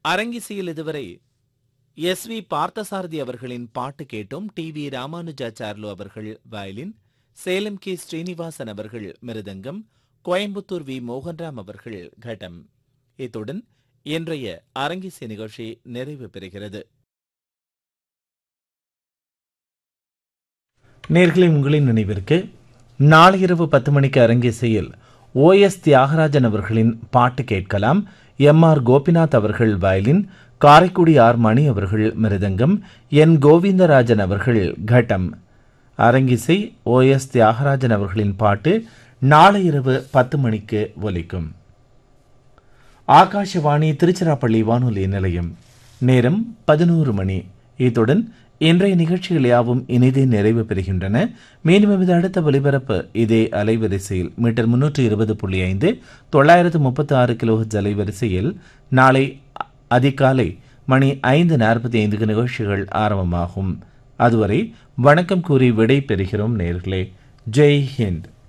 அரங்கிசையில் இதுவரை S we Parthasarathy அவர்களின் பாட்டு கேட்டோம் டி வி ராமானுஜாச்சார்லு அவர்கள் வயலின் சேலம் கே ஸ்ரீனிவாசன் அவர்கள் மிருதங்கம் கோயம்புத்தூர் வி மோகன்ராம் அவர்கள் கடம் இத்துடன் இன்றைய அரங்கிசை நிகழ்ச்சி நிறைவு பெறுகிறது நேர்களை உங்களின் நினைவிற்கு நாளை இரவு பத்து மணிக்கு அரங்கேசையில் ஓ எஸ் தியாகராஜன் அவர்களின் பாட்டு கேட்கலாம் எம் ஆர் கோபிநாத் அவர்கள் வயலின் காரைக்குடி ஆர் மணி அவர்கள் மிருதங்கம் என் கோவிந்தராஜன் அவர்கள் கட்டம் அரங்கிசை ஓ எஸ் தியாகராஜன் அவர்களின் பாட்டு நாளை இரவு பத்து மணிக்கு ஒலிக்கும் ஆகாஷவாணி திருச்சிராப்பள்ளி வானொலி நிலையம் நேரம் பதினோரு மணி இத்துடன் இன்றைய நிகழ்ச்சிகள் யாவும் இனிதே நிறைவு பெறுகின்றன மீண்டும் இது அடுத்த ஒலிபரப்பு இதே அலைவரிசையில் மீட்டர் முன்னூற்று இருபது புள்ளி ஐந்து தொள்ளாயிரத்து முப்பத்தி ஆறு கிலோ அலைவரிசையில் நாளை அ- அதிகாலை மணி ஐந்து நாற்பத்தி ஐந்துக்கு நிகழ்ச்சிகள் ஆரம்பமாகும் அதுவரை வணக்கம் கூறி விடை பெறுகிறோம் நேர்களே ஜெய் ஹிந்த்